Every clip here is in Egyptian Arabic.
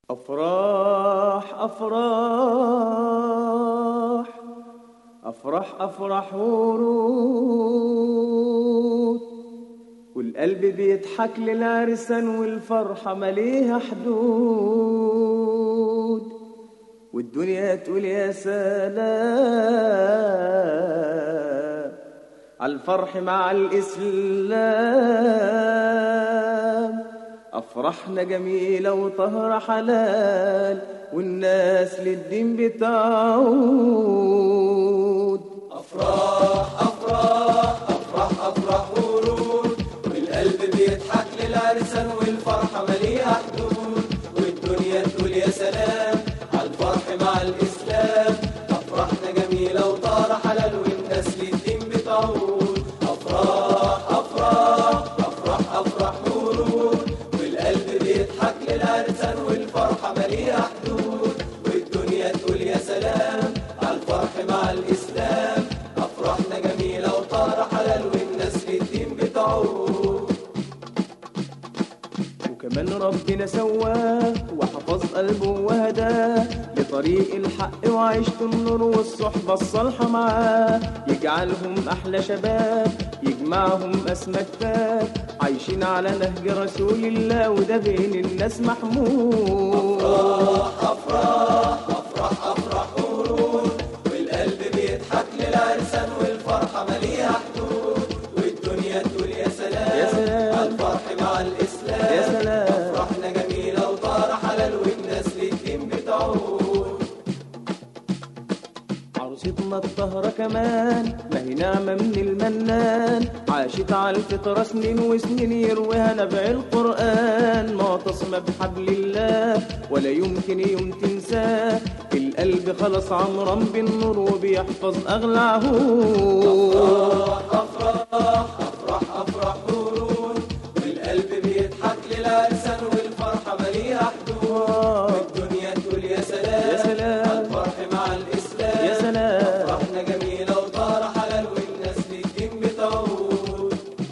أفراح أفراح أفرح أفرح ورود والقلب بيضحك للعرسان والفرحة مليها حدود والدنيا تقول يا سلام عالفرح مع الإسلام أفرحنا جميلة وطهرة حلال والناس للدين بتعود أفراح أفراح أفراح أفراح ورود والقلب بيضحك للعرسان والفرحة مليها حدود والدنيا تقول يا سلام عالفرح مع الإسلام أفراحنا جميلة وطارة حلال والناس للدين بتعود أفراح أفراح أفراح أفراح ورود والقلب بيضحك للعرسان والفرحة مليها حدود والدنيا تقول يا سلام عالفرح مع الإسلام أفراحنا جميلة وطارة حلال والناس للدين بتعود وكمان ربنا سواه وحفظ قلبه وهداه لطريق الحق وعيشة النور والصحبة الصالحة معاه يجعلهم أحلى شباب يجمعهم أسمى كتاب عايشين على نهج رسول الله وده بين الناس محمود أفراح أفراح أفراح ورود والقلب بيضحك للعرسان والفرحة مليها حدود والدنيا تقول يا سلام يا سلام. عالفرح مع الإسلام يا سلام. أفراحنا جميلة وطارة حلال والناس للدين بتعود عروستنا الطهرة كمان ما هي نعمة من المنان عاشت على الفطرة سنين وسنين يرويها نبع القرآن معتصمة بحبل الله ولا يمكن يوم تنساه القلب خلص عمرا بالنور وبيحفظ أغلى عهود أفراح أفراح أفراح ورود والقلب بيضحك للعرسان والفرحة مليها حدود والدنيا تقول يا سلام يا سلام. الفرح مع الإسلام يا سلام. أفراحنا جميلة وطارة حلال والناس للدين بتعود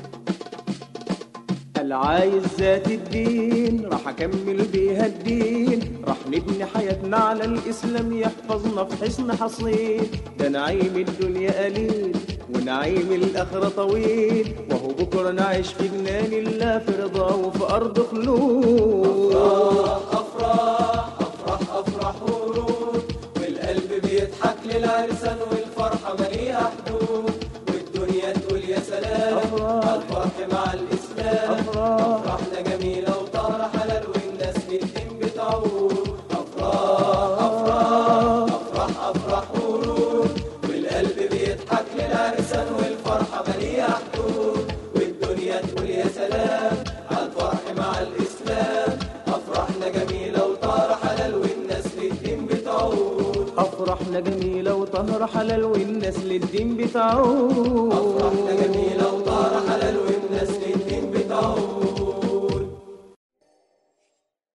العايز ذات الدين راح اكمل بيها الدين راح نبني حياتنا على الاسلام يحفظنا في حسن حصين ده نعيم الدنيا قليل ونعيم الاخره طويل وهو بكره نعيش في جنان الله في رضاه وفي ارض خلود أفراح أفراح أفراح ورود والقلب بيضحك للعرسان والفرحة مليها حدود والدنيا تقول يا سلام أفراح. الفرح مع الإسلام أفراح. أفراحنا جميلة وطارة حلال والناس للدين بتعود أفراح أفراح أفراح أفراح ورود والقلب بيضحك للعرسان والفرحة مليها حدود والدنيا تقول يا سلام عالفرح مع الإسلام أفراحنا جميلة وطارة حلال والناس للدين بتعود افرحنا جميله وطهر حلال والناس للدين بتعود أفراحنا جميلة وطارة حلال